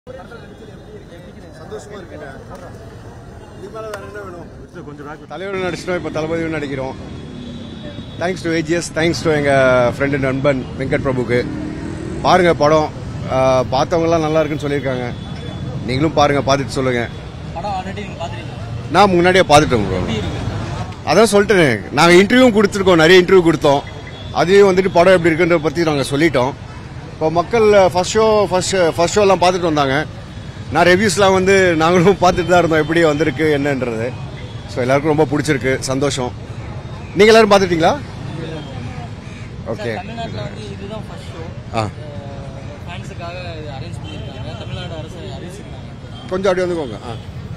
சந்தோஷமா இருக்குங்க இதுக்கு மேல வேற என்ன வேணும் கொஞ்சம் தலைவர் நடிச்சிட்டோம் இப்போ தளபதியும் நடிக்கிறோம் thanks to AGS thanks to எங்க ஃப்ரெண்டு நண்பன் வெங்கட் பிரபுக்கு பாருங்க படம் ஆஹ், பார்த்தவங்கலாம் நல்லா இருக்குன்னு சொல்லியிருக்காங்க நீங்களும் பாருங்க பார்த்துட்டு சொல்லுங்க படம் ஆல்ரெடி நீங்க பாத்துருக்கீங்க நான் முன்னாடியே பார்த்துட்டேன் bro. அதான் சொல்லிட்டேன் நாங்கள் இன்டர்வியூ கொடுத்துருக்கோம் நிறைய இன்டர்வியூ கொடுத்தோம் அதையும் வந்துட்டு படம் எப்படி இருக்குன்றத பற்றி நாங்கள் சொல்லிட்டோம் இப்போ மக்கள் ஃபர்ஸ்ட் ஷோ ஃபர்ஸ்ட் ஃபர்ஸ்ட் ஷோலாம் பார்த்துட்டு வந்தாங்க நான் ரிவ்யூஸ்லாம் வந்து நாங்களும் பார்த்துட்டு தான் இருந்தோம் எப்படி வந்திருக்கு என்னன்றது ஸோ எல்லாருக்கும் ரொம்ப பிடிச்சிருக்கு சந்தோஷம் நீங்கள் எல்லாரும் பார்த்துட்டீங்களா ஓகே தமிழ்நாட்டுல வந்து இதுதான் ஃபர்ஸ்ட் ஷோ ஆ ஃபேன்ஸுக்காக அரேஞ்ச் பண்ணியிருக்காங்க தமிழ்நாடு அரசு அறிவிச்சிருக்காங்க கொஞ்சம் அப்படி வந்துக்கோங்க ஆ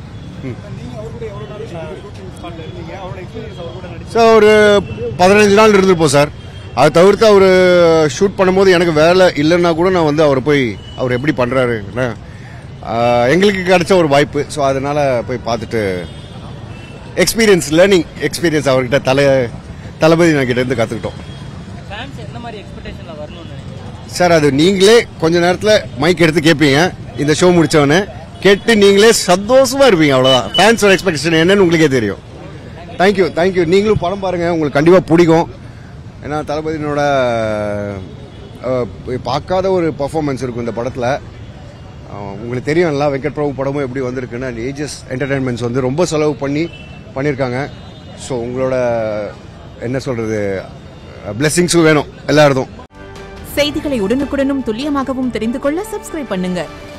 சார் ஒரு பதினஞ்சு நாள் இருந்திருப்போம் சார் அதை தவிர்த்து அவர் ஷூட் பண்ணும்போது எனக்கு வேலை இல்லைன்னா கூட நான் வந்து அவரை போய் அவர் எப்படி பண்ணுறாரு எங்களுக்கு கிடைச்ச ஒரு வாய்ப்பு ஸோ அதனால போய் பார்த்துட்டு எக்ஸ்பீரியன்ஸ் லேர்னிங் எக்ஸ்பீரியன்ஸ் அவர்கிட்ட தலை தளபதி நான் கிட்ட இருந்து கற்றுக்கிட்டோம் ஃபேன்ஸ் எந்த மாதிரி எக்ஸ்பெக்டேஷன்ல வரணும்னு நினைக்கிறீங்க சார் அது நீங்களே கொஞ்ச நேரத்தில் மைக் எடுத்து கேட்பீங்க இந்த ஷோ முடிச்சவொடனே கேட்டு நீங்களே சந்தோஷமா இருப்பீங்க அவ்வளோதான் ஃபேன்ஸோட எக்ஸ்பெக்டேஷன் என்னன்னு உங்களுக்கே தெரியும் தேங்க்யூ தேங்க்யூ நீங்களும் படம் பாருங்க உங்களுக்கு கண்டிப்பாக பிடிக்கும் ஏன்னா தளபதியினோட அஹ், பார்க்காத ஒரு பர்ஃபார்மன்ஸ் இருக்கும் இந்த படத்தில் உங்களுக்கு தெரியும்ல வெங்கட் பிரபு படமும் எப்படி வந்திருக்குன்னு அண்ட் ஏஜஸ் என்டர்டைன்மெண்ட்ஸ் வந்து ரொம்ப செலவு பண்ணி பண்ணியிருக்காங்க ஸோ உங்களோட என்ன சொல்கிறது பிளெஸிங்ஸும் வேணும் எல்லா இடத்தும் செய்திகளை உடனுக்குடனும் துல்லியமாகவும் தெரிந்து கொள்ள சப்ஸ்கிரைப் பண்ணுங்க